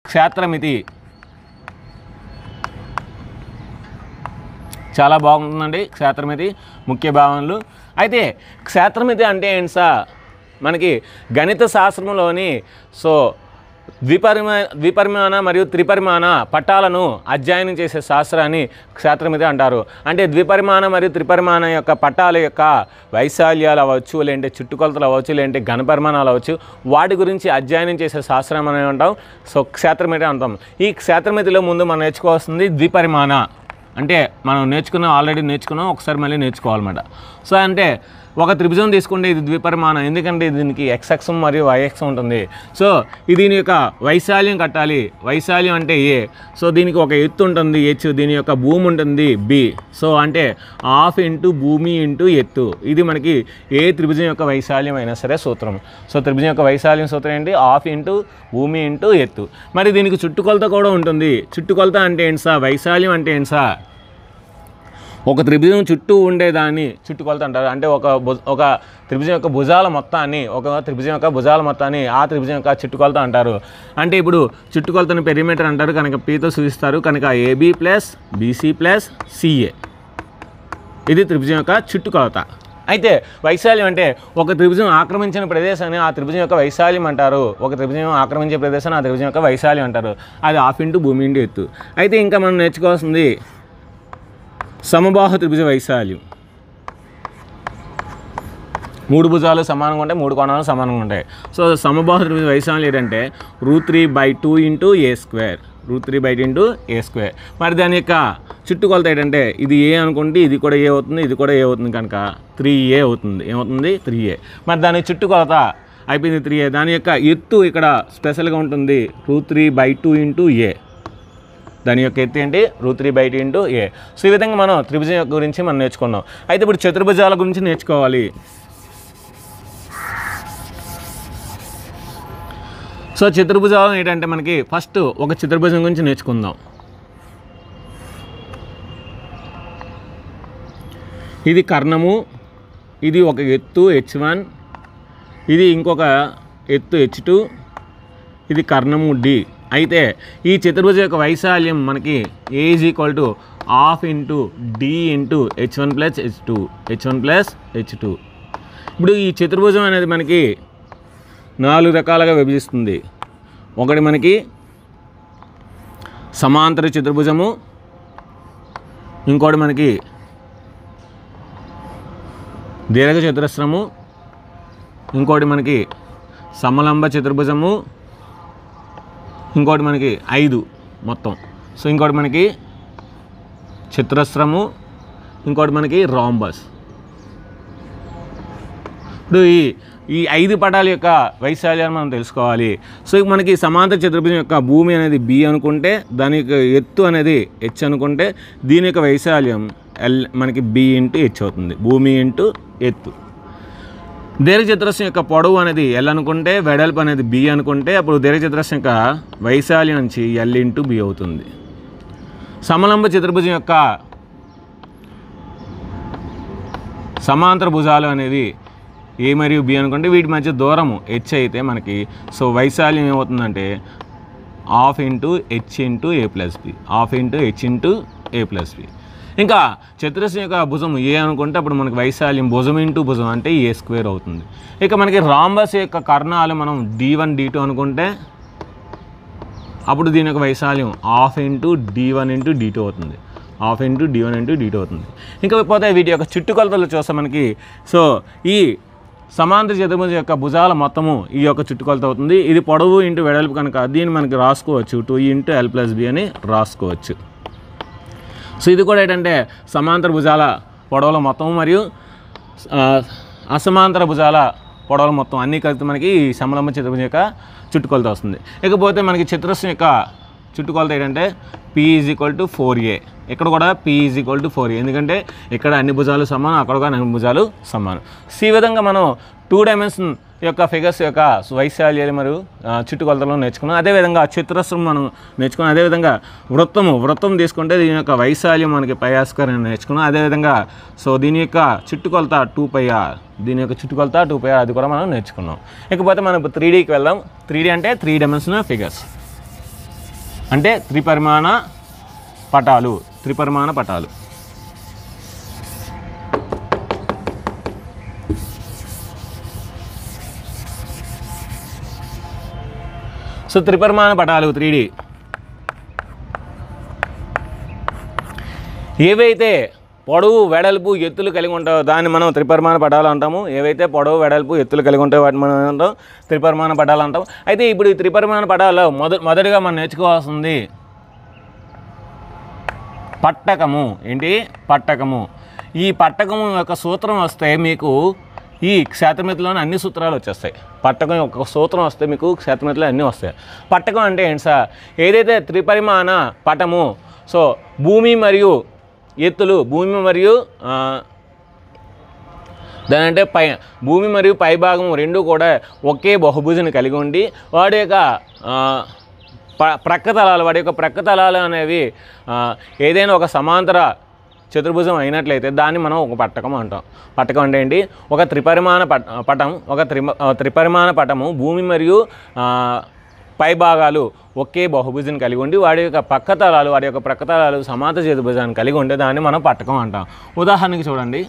క్షేత్రమితి చాలా బాగుంటుందండి క్షేత్రమితి ముఖ్య భావనలు అయితే క్షేత్రమితి అంటే ఏంటి సార్ మనకి గణిత శాస్త్రంలోని సో ద్విపరిమా ద్విపరిమాణ మరియు త్రిపరిమాణ పట్టాలను అధ్యయనం చేసే శాస్త్రాన్ని క్షేత్రమితి అంటారు అంటే ద్విపరిమాణ మరియు త్రిపరిమాణ యొక్క పట్టాల యొక్క వైశాల్యాలు అవ్వచ్చు లేదంటే చుట్టుకొలతలు అవ్వచ్చు లేదంటే ఘనపరిమాణాలు అవ్వచ్చు వాటి గురించి అధ్యయనం చేసే శాస్త్రం అని అంటాం సో క్షేత్రమితి అంటాం ఈ క్షేత్రమితిలో ముందు మనం నేర్చుకోవాల్సింది ద్విపరిమాణ అంటే మనం నేర్చుకున్నాం ఆల్రెడీ నేర్చుకున్నాం ఒకసారి మళ్ళీ నేర్చుకోవాలన్నమాట సో అంటే ఒక త్రిభుజం తీసుకుంటే ఇది ద్విపరిమాణం ఎందుకంటే దీనికి ఎక్స్ఎక్స్ మరియు వైఎక్స్ ఉంటుంది సో ఇది దీని యొక్క వైశాల్యం కట్టాలి వైశాల్యం అంటే ఏ సో దీనికి ఒక ఎత్తు ఉంటుంది హెచ్ దీని యొక్క భూమి ఉంటుంది బి సో అంటే హాఫ్ ఇంటూ భూమి ఇంటూ ఎత్తు ఇది మనకి ఏ త్రిభుజం యొక్క వైశాల్యం అయినా సరే సూత్రం సో త్రిభుజం యొక్క వైశాల్యం సూత్రం ఏంటి హాఫ్ ఇంటూ భూమి ఇంటూ ఎత్తు మరి దీనికి చుట్టుకొలత కూడా ఉంటుంది చుట్టుకొలత అంటే ఏంటి సార్ వైశాల్యం అంటే ఏంటి సార్ ఒక త్రిభుజం చుట్టూ ఉండేదాన్ని చుట్టుకొలత అంటారు అంటే ఒక భుజ- ఒక త్రిభుజం యొక్క భుజాల మొత్తాన్ని ఒక త్రిభుజం యొక్క భుజాల మొత్తాన్ని ఆ త్రిభుజం యొక్క చుట్టుకొలత అంటారు అంటే ఇప్పుడు చుట్టుకొలతని పెరిమీటర్ అంటారు కనుక పీతో సూచిస్తారు కనుక AB plus BC plus CA ఇది త్రిభుజం యొక్క చుట్టుకొలత అయితే వైశాల్యం అంటే ఒక త్రిభుజం ఆక్రమించిన ప్రదేశాన్ని ఆ త్రిభుజం యొక్క వైశాల్యం అంటారు ఒక త్రిభుజం ఆక్రమించే ప్రదేశాన్ని ఆ త్రిభుజం యొక్క వైశాల్యం అంటారు అది హాఫ్ ఇంటూ భూమి ఇంటూ ఎత్తు అయితే ఇంకా మనం నేర్చుకోవాల్సింది సమబాహు త్రిభుజ వైశాల్యం మూడు భుజాలు సమానంగా ఉంటాయి మూడు కోణాలు సమానంగా ఉంటాయి సో సమబాహు త్రిభుజ వైశాల్యం ఏంటంటే root three by two into A square root three by two into A square మరి దాని యొక్క చుట్టుకొలత ఏంటంటే ఇది ఏ అనుకుంటే ఇది కూడా ఏ అవుతుంది ఇది కూడా ఏ అవుతుంది కనుక త్రీ ఏ అవుతుంది ఏమవుతుంది త్రీ ఏ మరి దాని చుట్టుకొలత అయిపోయింది త్రీ ఏ దాని యొక్క ఎత్తు ఇక్కడ స్పెషల్గా ఉంటుంది root three by two into A దాని యొక్క ఎత్తు ఏంటి root three by two into A so ఈ విధంగా మనం త్రిభుజం యొక్క గురించి మనం నేర్చుకున్నాం అయితే ఇప్పుడు చతుర్భుజాల గురించి నేర్చుకోవాలి సో చతుర్భుజాలు ఏంటంటే మనకి ఫస్ట్ ఒక చతుర్భుజం గురించి నేర్చుకుందాం ఇది కర్ణము ఇది ఒక ఎత్తు హెచ్ వన్ ఇది ఇంకొక ఎత్తు హెచ్ టూ ఇది కర్ణము డి అయితే ఈ చతుర్భుజ యొక్క వైశాల్యం మనకి A is equal to half into D into H one plus H two H one plus H two ఇప్పుడు ఈ చతుర్భుజం అనేది మనకి నాలుగు రకాలుగా విభజిస్తుంది ఒకటి మనకి సమాంతర చతుర్భుజము ఇంకోటి మనకి దీర్ఘ చతురస్రము ఇంకోటి మనకి సమలంబ చతుర్భుజము ఇంకోటి మనకి ఐదు మొత్తం సో ఇంకోటి మనకి చతురస్రము ఇంకోటి మనకి రాంబస్ ఇప్పుడు ఈ ఈ ఐదు పటాల యొక్క వైశాల్యాన్ని మనం తెలుసుకోవాలి సో ఇక మనకి సమాంతర చతుర్భుజం యొక్క భూమి అనేది బి అనుకుంటే దాని యొక్క ఎత్తు అనేది హెచ్ అనుకుంటే దీని యొక్క వైశాల్యం ఎల్ మనకి బి ఇంటూ హెచ్ అవుతుంది భూమి ఇంటూ ఎత్తు దీర్ఘచతురస్రం యొక్క పొడవు అనేది ఎల్ అనుకుంటే వెడల్పు అనేది బి అనుకుంటే అప్పుడు దీర్ఘచతురస్రం యొక్క వైశాల్యం నుంచి ఎల్ ఇంటూ బి అవుతుంది సమలంబ చతుర్భుజం యొక్క సమాంతర భుజాలు అనేది ఏ మరియు బి అనుకుంటే వీటి మధ్య దూరము హెచ్ అయితే మనకి సో వైశాల్యం ఏమవుతుందంటే half into H into A plus B half into H into A plus B ఇంకా చతురస్రం యొక్క భుజం ఏ అనుకుంటే అప్పుడు మనకి వైశాల్యం భుజం ఇంటూ భుజం అంటే ఏ స్క్వేర్ అవుతుంది ఇక మనకి రాంబస్ యొక్క కర్ణాలు మనం డి వన్ డి టూ అనుకుంటే అప్పుడు దీని యొక్క వైశాల్యం half into D one into D two అవుతుంది half into D one into D two అవుతుంది ఇంకా పోతే వీటి యొక్క చుట్టుకొలతలు చూస్తే మనకి సో ఈ సమాంతర చతుర్భుజం యొక్క భుజాల మొత్తము ఈ యొక్క చుట్టుకొలత అవుతుంది ఇది పొడవు ఇంటూ వెడల్పు కనుక దీన్ని మనకి రాసుకోవచ్చు two into L plus B అని రాసుకోవచ్చు సో ఇది కూడా ఏంటంటే సమాంతర భుజాల పొడవుల మొత్తం మరియు ఆ, అసమాంతర భుజాల పొడవుల మొత్తం అన్నీ కలిపి మనకి ఈ సమలంబ చతుర్భుజం యొక్క చుట్టుకొలత వస్తుంది ఇకపోతే మనకి చతురస్రం యొక్క చుట్టుకొలత ఏంటంటే P is equal to four A ఇక్కడ కూడా P is equal to four A ఎందుకంటే ఇక్కడ అన్ని భుజాలు సమానం అక్కడ కూడా అన్ని భుజాలు సమానం సో ఈ విధంగా మనం టూ డైమెన్షన్ యొక్క ఫిగర్స్ యొక్క వైశాల్యాలు మరియు ఆ, చుట్టుకొలతలను నేర్చుకున్నాం అదేవిధంగా చతురస్రం మనం నేర్చుకున్నాం అదేవిధంగా వృత్తము వృత్తం తీసుకుంటే దీని యొక్క వైశాల్యం మనకి పయాస్కర్ అని నేర్చుకున్నాం అదేవిధంగా సో దీని యొక్క చుట్టుకొలత టూ పై ఆర్ దీని యొక్క చుట్టుకొలత టూ పై ఆర్ అది కూడా మనం నేర్చుకున్నాం ఇకపోతే మనం ఇప్పుడు త్రీ డీకి వెళ్దాం త్రీ డీ అంటే త్రీ డైమెన్షనల్ ఫిగర్స్ అంటే త్రిపరిమాణ పటాలు త్రిపరిమాణ పటాలు సో త్రిపరిమాణ పటాలు త్రీ ఏవైతే పొడవు వెడల్పు ఎత్తులు కలిగి ఉంటాయో దాన్ని మనం త్రిపరిమాణ పటాలు అంటాము ఏవైతే పొడవు వెడల్పు ఎత్తులు కలిగి ఉంటాయో వాటిని మనం అంటాం త్రిపరిమాణ పటాలు అంటాం అయితే ఇప్పుడు ఈ త్రిపరిమాణ పటాల్లో మొద మొదటిగా మనం నేర్చుకోవాల్సింది పట్టకము ఏంటి పట్టకము ఈ పట్టకము యొక్క సూత్రం వస్తే మీకు ఈ క్షేత్రమితిలోని అన్ని సూత్రాలు వచ్చేస్తాయి పట్టకం యొక్క సూత్రం వస్తే మీకు క్షేత్రమితిలో అన్నీ వస్తాయి పట్టకం అంటే ఏంటి సార్ ఏదైతే త్రిపరిమాణ పటము సో భూమి మరియు ఎత్తులు భూమి మరియు ఆ, దాని అంటే పై భూమి మరియు పైభాగం రెండు కూడా ఒకే బహుభుజని కలిగి ఉండి వాడి యొక్క ఆ, ప- ప్రక్క తలాలు వాడి యొక్క ప్రక్క తలాలు అనేవి ఆ, ఏదైనా ఒక సమాంతర చతుర్భుజం అయినట్లయితే దాన్ని మనం ఒక పట్టకం అంటాం పట్టకం అంటే ఏంటి ఒక త్రిపరిమాణ పట పటం ఒక త్రి త్రిపరిమాణ పటము భూమి మరియు ఆ, పై భాగాలు ఒకే బహుభుజం కలిగి ఉండి వాడి యొక్క పక్క తలాలు వాడి యొక్క ప్రక్క తలాలు సమాంతర చతుర్భుజాన్ని కలిగి ఉంటే దాన్ని మనం పట్టకం అంటాం ఉదాహరణకి చూడండి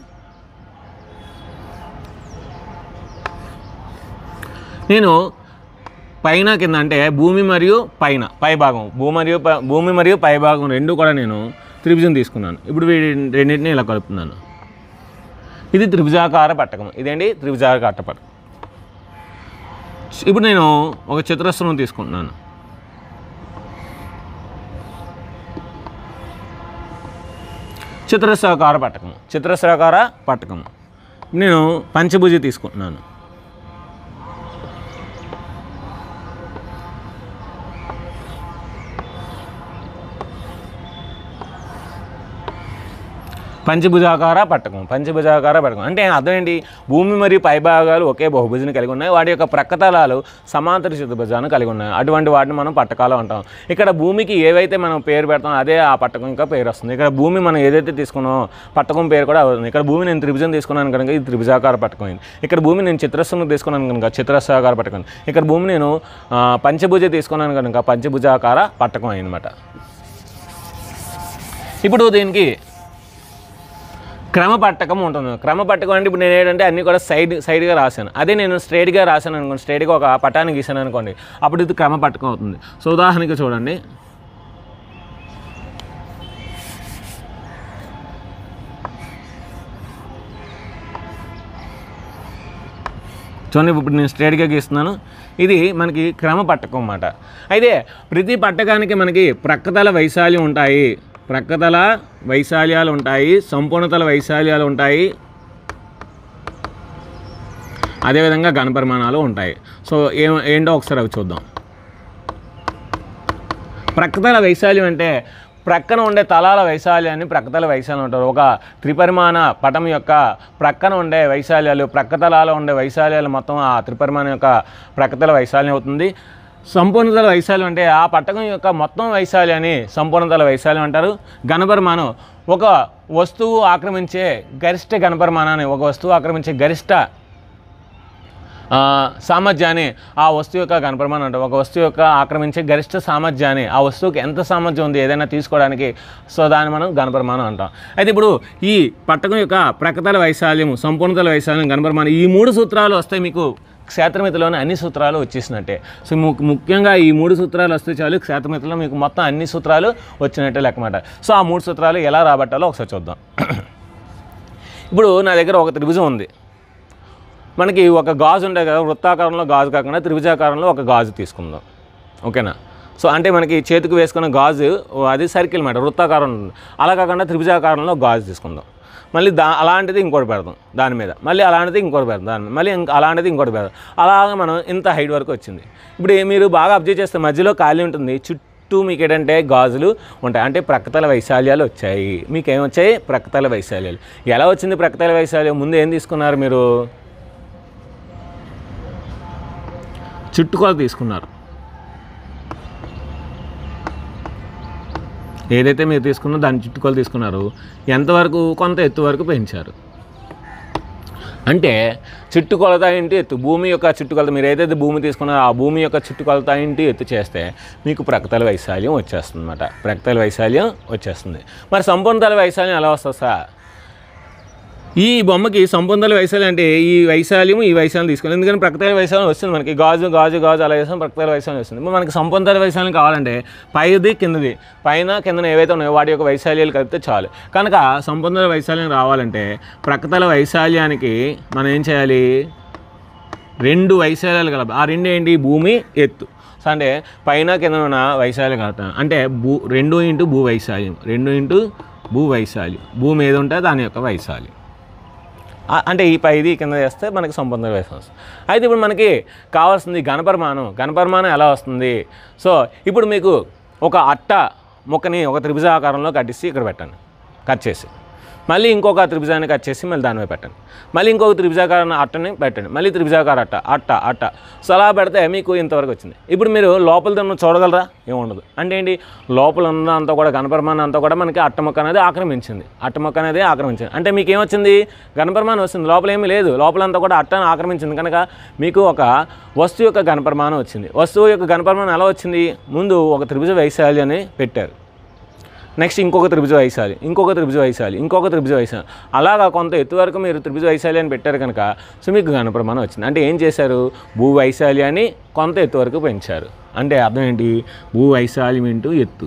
నేను పైన కింద అంటే భూమి మరియు పైన పై భాగం భూమి మరియు ప- భూమి మరియు పై భాగం రెండు కూడా నేను త్రిభుజం తీసుకున్నాను ఇప్పుడు వీటి రెండింటిని ఇలా కలుపుతున్నాను ఇది త్రిభుజాకార పట్టకం ఇదేంటి త్రిభుజాకార పట్టకం ఇప్పుడు నేను ఒక చతురస్రం తీసుకుంటున్నాను చతురస్రాకార పట్టకం చతురస్రాకార పట్టకం నేను పంచభుజి తీసుకుంటున్నాను పంచభుజాకార పట్టకం పంచభుజాకార పట్టకం అంటే అర్థం ఏంటి భూమి మరియు పైభాగాలు ఒకే బహుభుజని కలిగి ఉన్నాయి వాటి యొక్క ప్రక్కతలాలు సమాంతర చతుర్భుజాన్ని కలిగి ఉన్నాయి అటువంటి వాటిని మనం పట్టకాలు అంటాం ఇక్కడ భూమికి ఏవైతే మనం పేరు పెడతాం అదే ఆ పట్టకం ఇంకా పేరు వస్తుంది ఇక్కడ భూమి మనం ఏదైతే తీసుకున్నామో పట్టకం పేరు కూడా అవుతుంది ఇక్కడ భూమి నేను త్రిభుజం తీసుకున్నాను కనుక ఇది త్రిభుజాకార పట్టకం అయింది ఇక్కడ భూమి నేను చిత్రస్సును తీసుకున్నాను కనుక చిత్రస్సాకార పట్టకం ఇక్కడ భూమి నేను ఆ, పంచభుజ తీసుకున్నాను కనుక పంచభుజాకార పట్టకం అయిందన్నమాట ఇప్పుడు దీనికి క్రమ పట్టకం ఉంటుంది క్రమ పట్టకం అంటే ఇప్పుడు నేను ఏంటంటే అన్నీ కూడా సైడ్ సైడ్గా రాశాను అదే నేను స్ట్రైట్గా రాశాను అనుకోండి స్ట్రైట్గా ఒక పటాన్ని గీసాను అనుకోండి అప్పుడు ఇది క్రమ పట్టకం అవుతుంది సో ఉదాహరణకి చూడండి చూడండి ఇప్పుడు నేను స్ట్రైట్గా గీస్తున్నాను ఇది మనకి క్రమ పట్టకం అన్నమాట అయితే ప్రతి పట్టకానికి మనకి ప్రక్కతల వైశాల్యం ఉంటాయి ప్రక్కతల వైశాల్యాలు ఉంటాయి సంపూర్ణతల వైశాల్యాలు ఉంటాయి అదేవిధంగా ఘనపరిమాణాలు ఉంటాయి సో ఏం ఏంటో ఒకసారి అవి చూద్దాం ప్రక్కతల వైశాల్యం అంటే ప్రక్కన ఉండే తలాల వైశాల్యాన్ని ప్రక్కతల వైశాల్యం అంటారు ఒక త్రిపరిమాణ పటం యొక్క ప్రక్కన ఉండే వైశాల్యాలు ప్రక్కతలాలో ఉండే వైశాల్యాలు మొత్తం ఆ త్రిపరిమాణ యొక్క ప్రక్కతల వైశాల్యం అవుతుంది సంపూర్ణతల వైశాల్యం అంటే ఆ పట్టకం యొక్క మొత్తం వైశాల్యాన్ని సంపూర్ణతల వైశాల్యం అంటారు ఘనపరిమాణం ఒక వస్తువు ఆక్రమించే గరిష్ట ఘనపరిమాణాన్ని ఒక వస్తువు ఆక్రమించే గరిష్ట ఆ, సామర్థ్యాన్ని ఆ వస్తువు యొక్క కనపరమని అంటారు ఒక వస్తువు యొక్క ఆక్రమించే గరిష్ట సామర్థ్యాన్ని ఆ వస్తువుకి ఎంత సామర్థ్యం ఉంది ఏదైనా తీసుకోవడానికి సో దాన్ని మనం గణపరమాణం అంటాం అయితే ఇప్పుడు ఈ పట్టకం యొక్క ప్రకతల వైశాల్యము సంపూర్ణతల వైశాల్యం గణపరమాణం ఈ మూడు సూత్రాలు వస్తాయి మీకు క్షేత్రమితిలోని అన్ని సూత్రాలు వచ్చేసినట్టే సో ము- ముఖ్యంగా ఈ మూడు సూత్రాలు వస్తే చాలు క్షేత్రమితిలో మీకు మొత్తం అన్ని సూత్రాలు వచ్చినట్టే లెక్కమాట సో ఆ మూడు సూత్రాలు ఎలా రాబట్టాలో ఒకసారి చూద్దాం ఇప్పుడు నా దగ్గర ఒక త్రిభుజం ఉంది మనకి ఒక గాజు ఉంటుంది కదా వృత్తాకారంలో గాజు కాకుండా త్రిభుజాకారంలో ఒక గాజు తీసుకుందాం ఓకేనా సో అంటే మనకి చేతికి వేసుకున్న గాజు ఓ అది సర్కిల్ మాట వృత్తాకారం ఉంటుంది అలా కాకుండా త్రిభుజాకారంలో గాజు తీసుకుందాం మళ్ళీ దా అలాంటిది ఇంకోటి పెడదాం దాని మీద మళ్ళీ అలాంటిది ఇంకోటి పెడదాం దాని మీద మళ్ళీ ఇంక అలాంటిది ఇంకోటి పెడదాం అలాగా మనం ఇంత హైట్ వరకు వచ్చింది ఇప్పుడు ఏ- మీరు బాగా అబ్జర్వ్ చేస్తే మధ్యలో ఖాళీ ఉంటుంది చుట్టూ మీకు ఏంటంటే గాజులు ఉంటాయి అంటే ప్రక్కతల వైశాల్యాలు వచ్చాయి మీకు ఏమొచ్చాయి ప్రక్కతల వైశాల్యాలు ఎలా వచ్చింది ప్రక్కతల వైశాల్యం ముందు ఏం తీసుకున్నారు మీరు చుట్టుకొల తీసుకున్నారు ఏదైతే మీరు తీసుకున్నారో దాని చుట్టుకొల తీసుకున్నారు ఎంతవరకు కొంత ఎత్తు వరకు పెంచారు అంటే చుట్టుకొలత ఇంటూ ఎత్తు భూమి యొక్క చుట్టుకొలత మీరు ఏదైతే భూమి తీసుకున్నారో ఆ భూమి యొక్క చుట్టుకొలత ఇంటూ ఎత్తు చేస్తే మీకు ప్రకతల వైశాల్యం వచ్చేస్తుంది అనమాట ప్రకతల వైశాల్యం వచ్చేస్తుంది మరి సంపూర్ణతల వైశాల్యం ఎలా వస్తుంది సార్ ఈ బొమ్మకి సంపూర్ణతల వైశాల్యం అంటే ఈ వైశాల్యం ఈ వైశాల్యం తీసుకోవాలి ఎందుకంటే ప్రకతల వైశాల్యం వస్తుంది మనకి గాజు గాజు గాజు అలా చేస్తాం ప్రకతల వైశాల్యం వస్తుంది మరి మనకి సంపూర్ణతల వైశాల్యం కావాలంటే పైది కిందది పైన కిందన ఏవైతే ఉన్నాయో వాటి యొక్క వైశాల్యాలు కలిపితే చాలు కనుక సంపూర్ణతల వైశాల్యం రావాలంటే ప్రకతల వైశాల్యానికి మనం ఏం చేయాలి రెండు వైశాల్యాలు కలప ఆ రెండు ఏంటి భూమి ఎత్తు సో అంటే పైన కింద ఉన్న వైశాల్యం కలుపుతాం అంటే భూ రెండు ఇంటూ భూ వైశాల్యం రెండు ఇంటూ భూ వైశాల్యం భూమి ఏది ఉంటే దాని యొక్క వైశాల్యం ఆ- అంటే ఈ పైది కింద చేస్తే మనకి సంపూర్ణ వైశాల్యం వస్తుంది అయితే ఇప్పుడు మనకి కావాల్సింది ఘనపరిమాణం ఘనపరిమాణం ఎలా వస్తుంది సో ఇప్పుడు మీకు ఒక అట్ట ముక్కని ఒక త్రిభుజాకారంలో కట్టిసి ఇక్కడ పెట్టండి కట్ చేసి మళ్ళీ ఇంకొక త్రిభుజాన్ని కట్ చేసి మళ్ళీ దానిపై పెట్టండి మళ్ళీ ఇంకొక త్రిభుజాకార అట్టని పెట్టండి మళ్ళీ త్రిభుజాకార అట్ట అట్ట అట్ట సో అలా పెడితే మీకు ఇంతవరకు వచ్చింది ఇప్పుడు మీరు లోపల దాన్ని చూడగలరా ఏముండదు అంటే ఏంటి లోపల ఉన్నదంతా కూడా గణపరిమాణం అంతా కూడా మనకి అట్ట మొక్క అనేది ఆక్రమించింది అట్ట మొక్క అనేది ఆక్రమించింది అంటే మీకు ఏమొచ్చింది గణపరిమాణం వస్తుంది లోపల ఏమీ లేదు లోపలంతా కూడా అట్టను ఆక్రమించింది కనుక మీకు ఒక వస్తువు యొక్క గణపరిమాణం వచ్చింది వస్తువు యొక్క గణపరిమాణం ఎలా వచ్చింది ముందు ఒక త్రిభుజ వైశాల్యాన్ని పెట్టారు నెక్స్ట్ ఇంకొక త్రిభుజ వైశాలి ఇంకొక త్రిభుజ వైశాలి ఇంకొక త్రిభుజ వైశాలి అలాగా కొంత ఎత్తు వరకు మీరు త్రిభుజ వైశాల్యాన్ని పెట్టారు కనుక సో మీకు ఘనప్రమాణం వచ్చింది అంటే ఏం చేశారు భూ వైశాల్యాన్ని కొంత ఎత్తు వరకు పెంచారు అంటే అర్థం ఏంటి భూ వైశాల్యం ఇంటూ ఎత్తు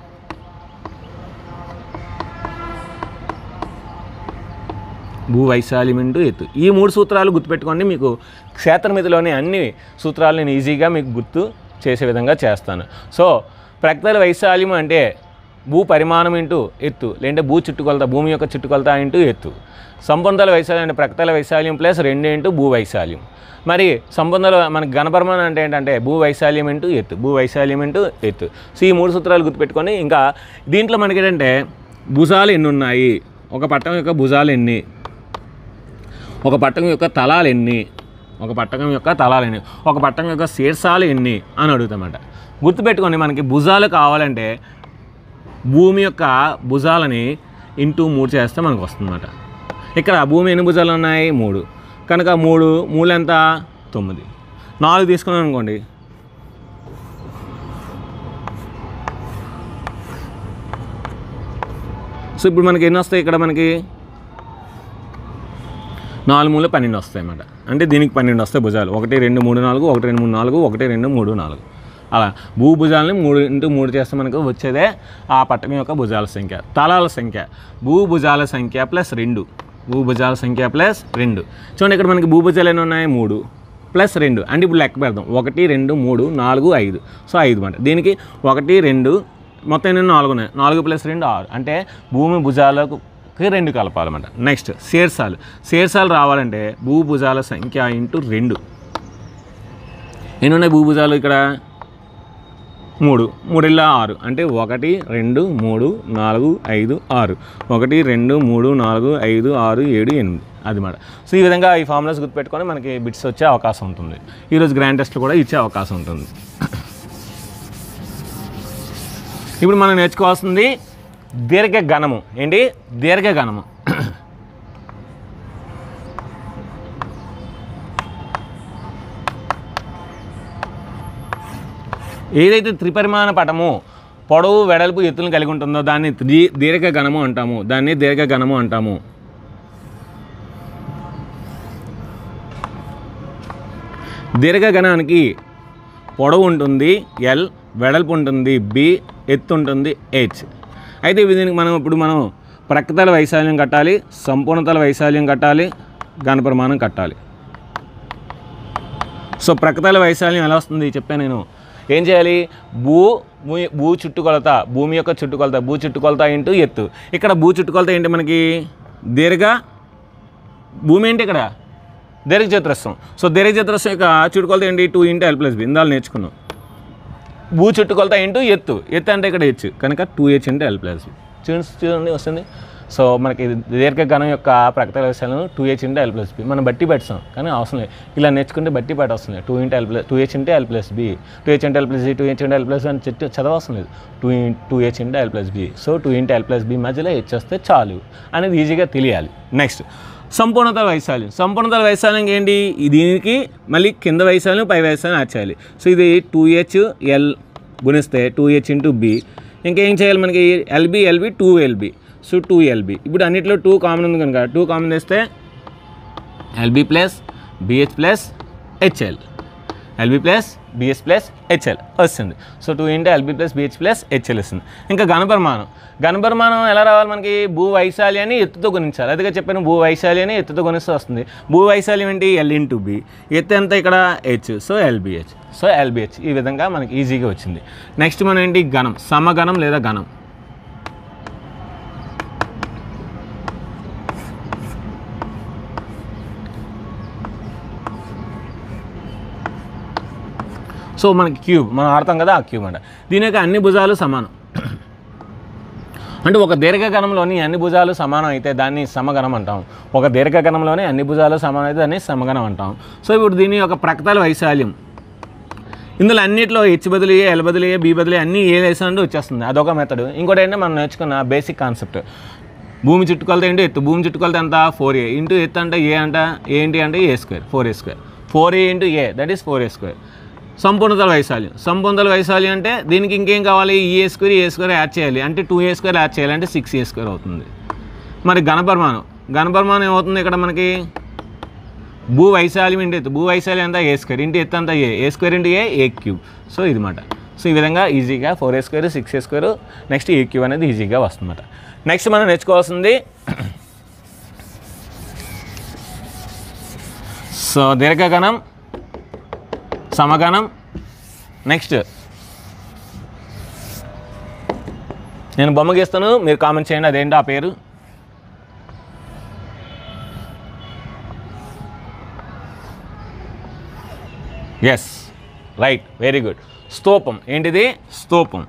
భూ వైశాల్యం ఇంటూ ఎత్తు ఈ మూడు సూత్రాలు గుర్తుపెట్టుకోండి మీకు క్షేత్రమితిలోని అన్ని సూత్రాలు నేను ఈజీగా మీకు గుర్తు చేసే విధంగా చేస్తాను సో ప్రకృతి వైశాల్యం అంటే భూ పరిమాణం ఇంటూ ఎత్తు లేదంటే భూ చుట్టుకొలత భూమి యొక్క చుట్టుకొలత ఇంటూ ఎత్తు సంబంధాల వైశాల్యం అంటే ప్రకృతుల వైశాల్యం ప్లస్ రెండు ఇంటూ భూ వైశాల్యం మరి సంబంధాలు మనకి ఘనపరిమాణం అంటే ఏంటంటే భూ వైశాల్యం ఇంటూ ఎత్తు భూ వైశాల్యం ఇంటూ ఎత్తు సో ఈ మూడు సూత్రాలు గుర్తుపెట్టుకొని ఇంకా దీంట్లో మనకి ఏంటంటే భుజాలు ఎన్ని ఉన్నాయి ఒక పట్టం యొక్క భుజాలు ఎన్ని ఒక పట్టకం యొక్క తలాలు ఎన్ని ఒక పట్టకం యొక్క తలాలు ఎన్ని ఒక పట్టకం యొక్క శీర్షాలు ఎన్ని అని అడుగుతామట గుర్తుపెట్టుకోండి మనకి భుజాలు కావాలంటే భూమి యొక్క భుజాలని ఇంటూ మూడు చేస్తే మనకు వస్తుందన్నమాట ఇక్కడ భూమి ఎన్ని భుజాలు ఉన్నాయి మూడు కనుక మూడు మూడు ఎంత తొమ్మిది నాలుగు తీసుకున్నాం అనుకోండి సో ఇప్పుడు మనకి ఎన్ని వస్తాయి ఇక్కడ మనకి నాలుగు మూడు పన్నెండు వస్తాయి అన్నమాట అంటే దీనికి పన్నెండు వస్తాయి భుజాలు ఒకటి రెండు మూడు నాలుగు ఒకటి రెండు మూడు నాలుగు ఒకటి రెండు మూడు నాలుగు అలా భూ భుజాలని మూడు ఇంటూ మూడు చేస్తే మనకు వచ్చేదే ఆ పట్టకం యొక్క భుజాల సంఖ్య తలాల సంఖ్య భూ భుజాల సంఖ్య ప్లస్ రెండు భూ భుజాల సంఖ్య ప్లస్ రెండు చూడండి ఇక్కడ మనకి భూ భుజాలు ఎన్ని ఉన్నాయి మూడు ప్లస్ రెండు అంటే ఇప్పుడు లెక్క పెడదాం ఒకటి రెండు మూడు నాలుగు ఐదు సో ఐదు మాట దీనికి ఒకటి రెండు మొత్తం ఎన్ని నాలుగు ఉన్నాయి నాలుగు ప్లస్ రెండు ఆరు అంటే భూమి భుజాలకు కి రెండు కలపాలన్నమాట నెక్స్ట్ శీర్షాలు శీర్షాలు రావాలంటే భూభుజాల సంఖ్య ఇంటూ రెండు ఎన్ని ఉన్నాయి భూభుజాలు ఇక్కడ మూడు మూడిల్లా ఆరు అంటే ఒకటి రెండు మూడు నాలుగు ఐదు ఆరు ఒకటి రెండు మూడు నాలుగు ఐదు ఆరు ఏడు ఎనిమిది అది మాట సో ఈ విధంగా ఈ ఫార్ములాస్ గుర్తుపెట్టుకొని మనకి బిట్స్ వచ్చే అవకాశం ఉంటుంది ఈరోజు గ్రాండ్ టెస్ట్లు కూడా ఇచ్చే అవకాశం ఉంటుంది ఇప్పుడు మనం నేర్చుకోవాల్సింది దీర్ఘ గణము ఏంటి దీర్ఘ గణము ఏదైతే త్రిపరిమాణ పటము పొడవు వెడల్పు ఎత్తులను కలిగి ఉంటుందో దాన్ని దీ దీర్ఘ గణము అంటాము దాన్ని దీర్ఘ గణము అంటాము దీర్ఘగణానికి పొడవు ఉంటుంది ఎల్ వెడల్పు ఉంటుంది బి ఎత్తు ఉంటుంది హెచ్ అయితే దీనికి మనం ఇప్పుడు మనం ప్రకృతల వైశాల్యం కట్టాలి సంపూర్ణతల వైశాల్యం కట్టాలి ఘనప్రమాణం కట్టాలి సో ప్రకృతల వైశాల్యం ఎలా వస్తుంది చెప్పాను నేను ఏం చేయాలి భూ భూ భూ చుట్టుకొలత భూమి యొక్క చుట్టుకొలత భూ చుట్టుకొలత ఇంటూ ఎత్తు ఇక్కడ భూ చుట్టుకొలత ఏంటి మనకి దీర్ఘ భూమి ఏంటి ఇక్కడ దీర్ఘ చతురస్రం సో దీర్ఘ చతురస్రం యొక్క చుట్టుకొలత ఏంటి two into L plus B ఇందాలు నేర్చుకున్నాం భూ చుట్టుకొలత ఇంటూ ఎత్తు ఎత్తు అంటే ఇక్కడ హెచ్ కనుక two H into L plus B చూడండి చూడండి వస్తుంది సో మనకి దీర్ఘగణం యొక్క ప్రకృతి వ్యవసాయం two H into L plus B మనం బట్టి పెట్టాం కానీ అవసరం లేదు ఇలా నేర్చుకుంటే బట్టి పెట్ట అవసరం లేదు two into L plus two H into L plus B two H into L plus B two H into L plus B అని చెట్టు చదవవసరం లేదు two two H into L plus B so two into L plus B మధ్యలో H వస్తే చాలు అనేది ఈజీగా తెలియాలి నెక్స్ట్ సంపూర్ణతల వైశాల్యం సంపూర్ణతల వైశాల్యం ఏంటి ఈ దీనికి మళ్ళీ కింద వైశాల్యం పై వైశాల్యం యాడ్ చేయాలి సో ఇది టూ హెచ్ ఎల్ గుణిస్తే టూ హెచ్ ఇంటూ బి ఇంకేం చేయాలి మనకి LB LB two LB so two LB ఇప్పుడు అన్నిట్లో టూ కామన్ ఉంది కనుక టూ కామన్ చేస్తే LB plus BH plus HL LB plus BS plus HL వస్తుంది so two into LB plus BH plus HL వస్తుంది ఇంకా ఘనపరిమాణం ఘనపరిమాణం ఎలా రావాలి మనకి భూ వైశాల్యాన్ని ఎత్తుతో గుణించాలి అదిగా చెప్పాను భూ వైశాల్యాన్ని ఎత్తుతో గుణిస్తే వస్తుంది భూ వైశాల్యం ఏంటి ఎల్ ఇంటూ బి ఎత్తు ఎంత ఇక్కడ H so LBH so LBH ఈ విధంగా మనకి ఈజీగా వచ్చింది నెక్స్ట్ మనం ఏంటి ఘనం సమఘనం లేదా ఘనం సో మనకి క్యూబ్ మనం ఆడతాం కదా ఆ క్యూబ్ అంట దీని యొక్క అన్ని భుజాలు సమానం అంటే ఒక దీర్ఘగణంలోని అన్ని భుజాలు సమానం అయితే దాన్ని సమగణం అంటాం ఒక దీర్ఘగణంలోని అన్ని భుజాలు సమానం అయితే దాన్ని సమగణం అంటాం సో ఇప్పుడు దీని యొక్క ప్రకతల వైశాల్యం ఇందులో అన్నిట్లో హెచ్ బదులు ఏ ఎల్ బదులు ఏ బి బదులు ఏ అన్నీ ఏ వేసాంటే వచ్చేస్తుంది అదొక మెథడ్ ఇంకోటి ఏంటంటే మనం నేర్చుకున్న బేసిక్ కాన్సెప్ట్ భూమి చుట్టుకొలత ఏంటి ఎత్తు భూమి చుట్టుకొలత ఎంత ఫోర్ ఏ ఇంటూ ఎత్తు అంటే ఏ అంట ఏంటి అంటే A square four A square four A into A that is four A square సంపూర్ణతల వైశాల్యం సంపూర్ణతల వైశాల్యం అంటే దీనికి ఇంకేం కావాలి ఈ A square A square add చేయాలి అంటే టూ ఏ స్క్వేర్ యాడ్ చేయాలి అంటే సిక్స్ ఏ స్క్వేర్ అవుతుంది మరి ఘనపరిమాణం ఘనపరిమాణం ఏమవుతుంది ఇక్కడ మనకి భూ వైశాల్యం ఇంటి ఎత్తు భూ వైశాల్యం అంతా ఏ స్క్వేర్ ఇంటి ఎత్తు అంతా ఏ ఏ స్క్వేర్ ఇంటి ఏ ఏ క్యూబ్ సో ఇది మాట సో ఈ విధంగా ఈజీగా four A square six A square next A cube అనేది ఈజీగా వస్తుందన్నమాట నెక్స్ట్ మనం నేర్చుకోవాల్సింది సో దీర్ఘగణం సమగణం నెక్స్ట్ నేను బొమ్మ గీస్తాను మీరు కామెంట్ చేయండి అదేంటో ఆ పేరు ఎస్ రైట్ వెరీ గుడ్ స్తూపం ఏంటిది స్తూపం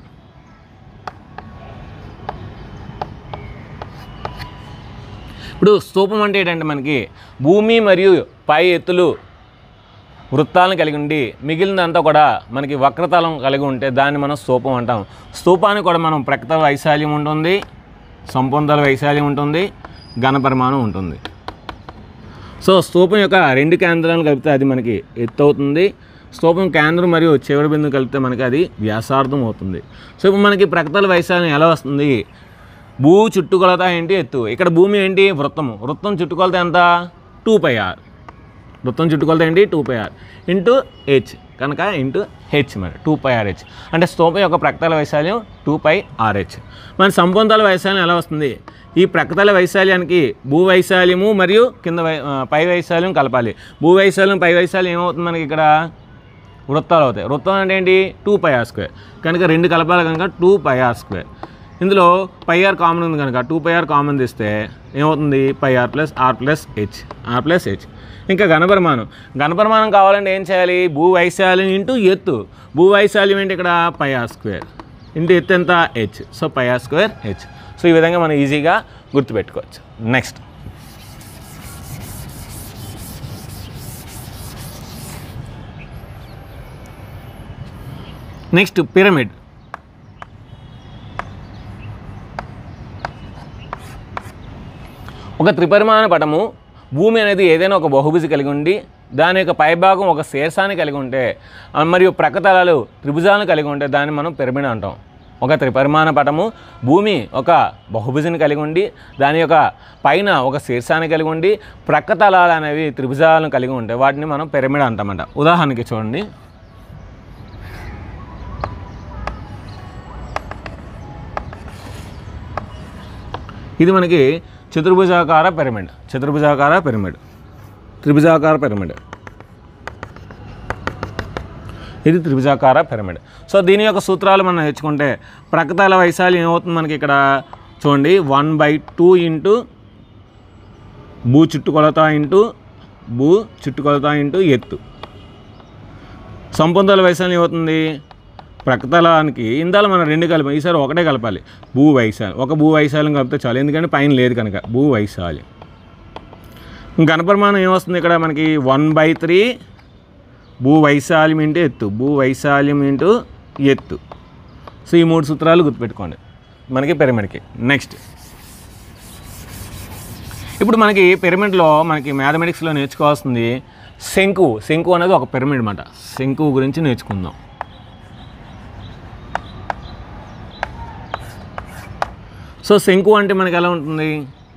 ఇప్పుడు స్తూపం అంటే ఏంటంటే మనకి భూమి మరియు పై ఎత్తులు వృత్తాలను కలిగి ఉండి మిగిలినంతా కూడా మనకి వక్రతలం కలిగి ఉంటే దాన్ని మనం స్తూపం అంటాం స్తూపానికి కూడా మనం ప్రకృత వైశాల్యం ఉంటుంది సంపొందల వైశాల్యం ఉంటుంది ఘనపరిమాణం ఉంటుంది సో స్తూపం యొక్క రెండు కేంద్రాలను కలిపితే అది మనకి ఎత్తు అవుతుంది స్తూపం కేంద్రం మరియు చివరి బిందువు కలిపితే మనకి అది వ్యాసార్థం అవుతుంది సో ఇప్పుడు మనకి ప్రకృతల వైశాల్యం ఎలా వస్తుంది భూ చుట్టుకొలత ఏంటి ఎత్తు ఇక్కడ భూమి ఏంటి వృత్తము వృత్తం చుట్టుకొలత ఎంత టూ పై ఆర్ వృత్తం చుట్టుకొలత ఏంటి two pi R into H కనుక ఇంటూ హెచ్ మరి టూ పై ఆర్హెచ్ అంటే స్తూపం యొక్క ప్రకృతల వైశాల్యం టూ పై ఆర్హెచ్ మన సంపొందాల వైశాల్యం ఎలా వస్తుంది ఈ ప్రకృతల వైశాల్యానికి భూ వైశాల్యము మరియు కింద వై ఆ, పై వైశాల్యం కలపాలి భూ వైశాల్యం పై వైశాల్యం ఏమవుతుంది మనకి ఇక్కడ వృత్తాలు అవుతాయి వృత్తం అంటే ఏంటి టూ పై ఆర్ స్క్వేర్ కనుక రెండు కలపాలి కనుక టూ పై ఆర్ స్క్వేర్ ఇందులో పై ఆర్ కామన్ ఉంది కనుక టూ పై ఆర్ కామన్ తీస్తే ఏమవుతుంది pi R plus R plus H R plus H ఇంకా ఘనపరిమాణం ఘనపరిమాణం కావాలంటే ఏం చేయాలి భూ వైశాల్యం ఇంటూ ఎత్తు భూ వైశాల్యం ఏంటి ఇక్కడ పై ఆర్ స్క్వేర్ ఇంటూ ఎత్తు ఎంత H so pi R square H so ఈ విధంగా మనం ఈజీగా గుర్తుపెట్టుకోవచ్చు నెక్స్ట్ నెక్స్ట్ పిరమిడ్ ఒక త్రిపరిమాణ పటము భూమి అనేది ఏదైనా ఒక బహుభుజి కలిగి ఉండి దాని యొక్క పైభాగం ఒక శీర్షాన్ని కలిగి ఉంటే ఆ, మరియు ప్రక్కతలాలు త్రిభుజాలను కలిగి ఉంటే దాన్ని మనం పిరమిడ్ అంటాం ఒక త్రిపరిమాణ పటము భూమి ఒక బహుభుజిని కలిగి ఉండి దాని యొక్క పైన ఒక శీర్షాన్ని కలిగి ఉండి ప్రక్కతలాలు అనేవి త్రిభుజాలను కలిగి ఉంటాయి వాటిని మనం పిరమిడ్ అంటామంట ఉదాహరణకి చూడండి ఇది మనకి చతుర్భుజాకార పిరమిడ్ చతుర్భుజాకార పిరమిడ్ త్రిభుజాకార పిరమిడ్ ఇది త్రిభుజాకార పిరమిడ్ సో దీని యొక్క సూత్రాలు మనం నేర్చుకుంటే ప్రకతాల వైశాల్యం ఏమవుతుంది మనకి ఇక్కడ చూడండి వన్ బై టూ ఇంటూ భూ చుట్టుకొలత ఇంటూ భూ చుట్టుకొలత ఇంటూ ఎత్తు సంపొందాల వైశాల్యం ఏమవుతుంది ప్రకతలానికి ఇందాల మనం రెండు కలిపి ఈసారి ఒకటే కలపాలి భూ వైశాల్యం ఒక భూ వైశాల్యం కలిపితే చాలు ఎందుకంటే పైన లేదు కనుక భూ వైశాల్యం ఘనపరిమాణం ఏమొస్తుంది ఇక్కడ మనకి వన్ బై త్రీ భూ వైశాల్యం ఇంటూ ఎత్తు భూ వైశాల్యం ఇంటూ ఎత్తు సో ఈ మూడు సూత్రాలు గుర్తుపెట్టుకోండి మనకి పిరమిడ్కి నెక్స్ట్ ఇప్పుడు మనకి పిరమిడ్లో మనకి మ్యాథమెటిక్స్లో నేర్చుకోవాల్సింది శంకు శంకు అనేది ఒక పిరమిడ్ అనమాట శంకు గురించి నేర్చుకుందాం సో శంకు అంటే మనకి ఎలా ఉంటుంది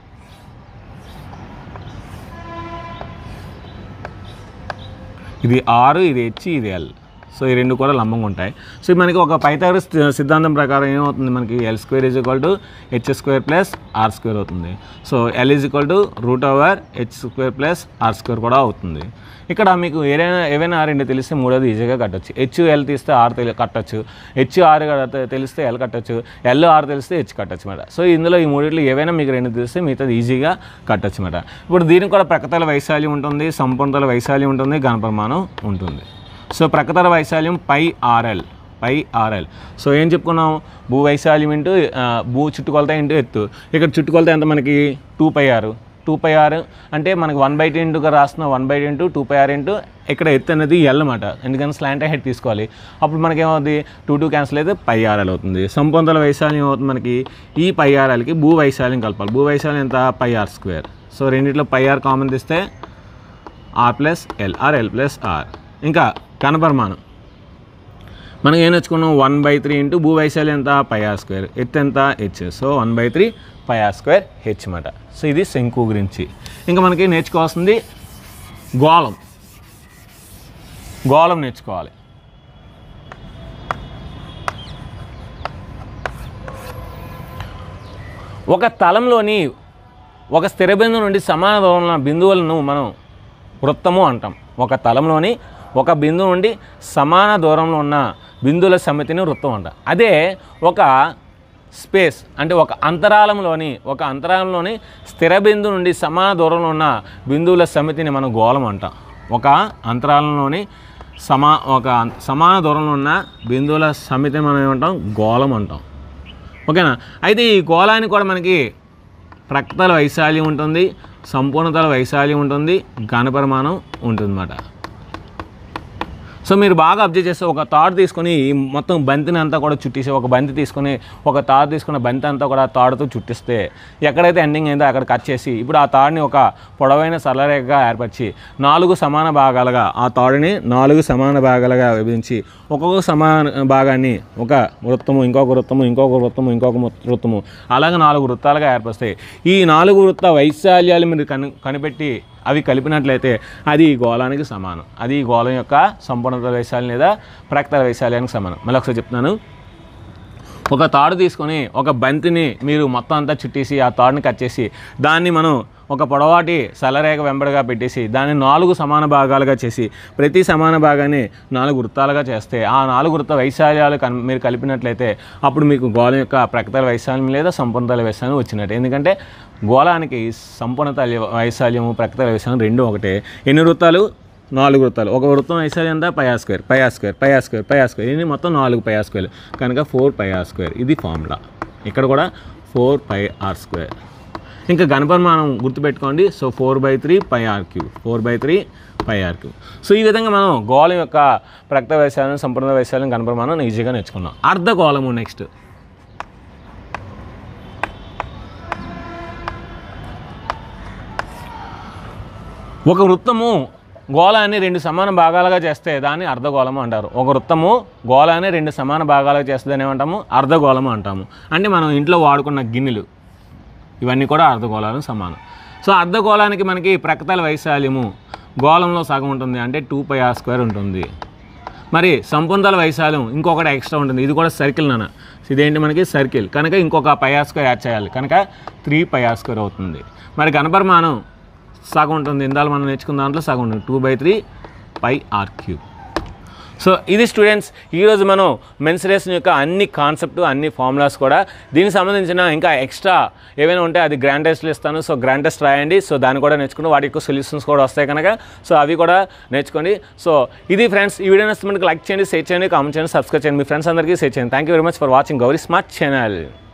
ఇది ఆరు ఇది హెచ్ ఇది ఎల్ సో ఈ రెండు కూడా లంబంగా ఉంటాయి సో ఇది మనకి ఒక పైథాగరస్ సిద్ధాంతం ప్రకారం ఏమవుతుంది మనకి L square is equal to H square plus R square అవుతుంది so L is equal to root over H square plus R square కూడా అవుతుంది ఇక్కడ మీకు ఏదైనా ఏవైనా రెండు తెలిస్తే మూడోది ఈజీగా కట్టొచ్చు హెచ్ ఎల్ తీస్తే ఆర్ తెలి కట్టొచ్చు హెచ్ ఆర్ తెలిస్తే ఎల్ కట్టొచ్చు ఎల్ ఆర్ తెలిస్తే హెచ్ కట్టొచ్చు అనమాట సో ఇందులో ఈ మూడిట్లో ఏవైనా మీకు రెండు తెలిస్తే మిగతాది ఈజీగా కట్టొచ్చు అనమాట ఇప్పుడు దీనికి కూడా ప్రకతల వైశాల్యం ఉంటుంది సంపూర్ణతల వైశాల్యం ఉంటుంది ఘనప్రమాణం ఉంటుంది సో ప్రకతల వైశాల్యం pi R L pi R L so ఏం చెప్పుకున్నాం భూ వైశాల్యం ఇంటూ ఆ, భూ చుట్టుకొలత ఇంటూ ఎత్తు ఇక్కడ చుట్టుకొలత ఎంత మనకి టూ పై ఆరు టూ పై ఆర్ అంటే మనకి వన్ బై టూ ఇంటూగా రాస్తున్న one by two into two pi R into ఇక్కడ ఎత్తు అనేది ఎల్ అనమాట ఎందుకంటే స్లాంట్ హెడ్ తీసుకోవాలి అప్పుడు మనకి ఏమవుతుంది టూ టూ క్యాన్సిల్ అయితే పై ఆర్ఎల్ అవుతుంది సంపొందల వైశాల్యం ఏమవుతుంది మనకి ఈ పై ఆర్ఎల్కి భూ వైశాల్యం కలపాలి భూ వైశాల్యం ఎంత పై ఆర్ స్క్వేర్ సో రెండిట్లో పై ఆర్ కామన్ తీస్తే R plus L R L plus R ఇంకా కనపరమాణం మనం ఏం నేర్చుకున్నాం వన్ బై త్రీ ఇంటూ భూ వైశాల్యం ఎంత పై ఆర్ స్క్వేర్ ఎత్తు ఎంత H so one by three pi R square H అన్నమాట సో ఇది శంకు గురించి ఇంకా మనకి నేర్చుకోవాల్సింది గోళం గోళం నేర్చుకోవాలి ఒక తలంలోని ఒక స్థిర బిందువు నుండి సమాన దూరంలో ఉన్న బిందువులను మనం వృత్తము అంటాం ఒక తలంలోని ఒక బిందువు నుండి సమాన దూరంలో ఉన్న బిందువుల సమితిని వృత్తం అంటాం అదే ఒక స్పేస్ అంటే ఒక అంతరాలంలోని ఒక అంతరాలంలోని స్థిర బిందువు నుండి సమాన దూరంలో ఉన్న బిందువుల సమితిని మనం గోళం అంటాం ఒక అంతరాలంలోని సమా ఒక అం- సమాన దూరంలో ఉన్న బిందువుల సమితిని మనం ఏమంటాం గోళం అంటాం ఓకేనా అయితే ఈ గోళానికి కూడా మనకి ప్రకతల వైశాల్యం ఉంటుంది సంపూర్ణతల వైశాల్యం ఉంటుంది ఘనపరిమాణం ఉంటుందన్నమాట సో మీరు బాగా అబ్జర్వ్ చేస్తే ఒక తాడు తీసుకొని ఈ మొత్తం బంతిని అంతా కూడా చుట్టేసి ఒక బంతి తీసుకొని ఒక తాడు తీసుకున్న బంతి అంతా కూడా ఆ తాడుతో చుట్టిస్తే ఎక్కడైతే ఎండింగ్ అయిందో అక్కడ కట్ చేసి ఇప్పుడు ఆ తాడుని ఒక పొడవైన సరళరేఖగా ఏర్పరిచి నాలుగు సమాన భాగాలుగా ఆ తాడుని నాలుగు సమాన భాగాలుగా విభజించి ఒక్కొక్క సమాన భాగాన్ని ఒక వృత్తము ఇంకొక వృత్తము ఇంకొక వృత్తము ఇంకొక మొ- వృత్తము అలాగే నాలుగు వృత్తాలుగా ఏర్పరుస్తాయి ఈ నాలుగు వృత్త వైశాల్యాలు మీరు కను కనిపెట్టి అవి కలిపినట్లయితే అది ఈ గోళానికి సమానం అది ఈ గోళం యొక్క సంపూర్ణత వైశాల్యం లేదా ప్రకతల వైశాల్యానికి సమానం మళ్ళీ ఒకసారి చెప్తున్నాను ఒక తాడు తీసుకొని ఒక బంతిని మీరు మొత్తం అంతా చుట్టేసి ఆ తాడుని కట్ చేసి దాన్ని మనం ఒక పొడవాటి సలరేఖ వెంబడిగా పెట్టేసి దాన్ని నాలుగు సమాన భాగాలుగా చేసి ప్రతి సమాన భాగాన్ని నాలుగు వృత్తాలుగా చేస్తే ఆ నాలుగు వృత్త వైశాల్యాలు కన్ మీరు కలిపినట్లయితే అప్పుడు మీకు గోళం యొక్క ప్రకతల వైశాల్యం లేదా సంపూర్ణతల వైశాల్యం వచ్చినట్టు ఎందుకంటే గోళానికి సంపూర్ణత వైశాల్యము ప్రకతల వైశాల్యం రెండు ఒకటే ఎన్ని వృత్తాలు నాలుగు వృత్తాలు ఒక వృత్తం వైశాల్యం ఎంత pi R square pi R square pi R square pi R square ఇది మొత్తం నాలుగు పై ఆర్ స్క్వేర్ కనుక ఫోర్ పై ఆర్ స్క్వేర్ ఇది ఫార్ములా ఇక్కడ కూడా ఫోర్ పై ఆర్ స్క్వేర్ ఇంకా గణపరిమాణం గుర్తుపెట్టుకోండి so four by three pi R cube four by three pi R cube so ఈ విధంగా మనం గోళం యొక్క ప్రకృత వైశాల్యం సంపూర్ణ వైశాల్యం గణపరిమాణం ఈజీగా నేర్చుకున్నాం అర్ధగోళము నెక్స్ట్ ఒక వృత్తము గోళాన్ని రెండు సమాన భాగాలుగా చేస్తే దాన్ని అర్ధగోళము అంటారు ఒక వృత్తము గోళాన్ని రెండు సమాన భాగాలుగా చేస్తే దాన్ని ఏమంటాము అర్ధగోళము అంటాము అంటే మనం ఇంట్లో వాడుకున్న గిన్నెలు ఇవన్నీ కూడా అర్ధగోళాలకు సమానం సో అర్ధగోళానికి మనకి ప్రకతల వైశాల్యము గోళంలో సగం ఉంటుంది అంటే టూ పై ఆర్ స్క్వేర్ ఉంటుంది మరి సంపూర్ణతల వైశాల్యం ఇంకొకటి ఎక్స్ట్రా ఉంటుంది ఇది కూడా సర్కిల్ నాన్న ఇదేంటి మనకి సర్కిల్ కనుక ఇంకొక పై ఆర్ స్క్వేర్ యాడ్ చేయాలి కనుక త్రీ పై ఆర్ స్క్వేర్ అవుతుంది మరి గణపరిమాణం సగం ఉంటుంది ఇందాలు మనం నేర్చుకున్న దాంట్లో సగం ఉంటుంది two by three pi R cube so ఇది స్టూడెంట్స్ ఈరోజు మనం మెన్సరేషన్ యొక్క అన్ని కాన్సెప్ట్ అన్ని ఫార్ములాస్ కూడా దీనికి సంబంధించిన ఇంకా ఎక్స్ట్రా ఏమైనా ఉంటే అది గ్రాండ్ టెస్ట్లు ఇస్తాను సో గ్రాండ్ టెస్ట్ రాయండి సో దాన్ని కూడా నేర్చుకుని వాటి యొక్క సొల్యూషన్స్ కూడా వస్తాయి కనుక సో అవి కూడా నేర్చుకోండి సో ఇది ఫ్రెండ్స్ ఈ వీడియో నచ్చితే మనకి లైక్ చేయండి షేర్ చేయండి కామెంట్ చేయండి సబ్స్క్రైబ్ చేయండి మీ ఫ్రెండ్స్ అందరికీ షేర్ చేయండి thank you very much for watching Gauri smart channel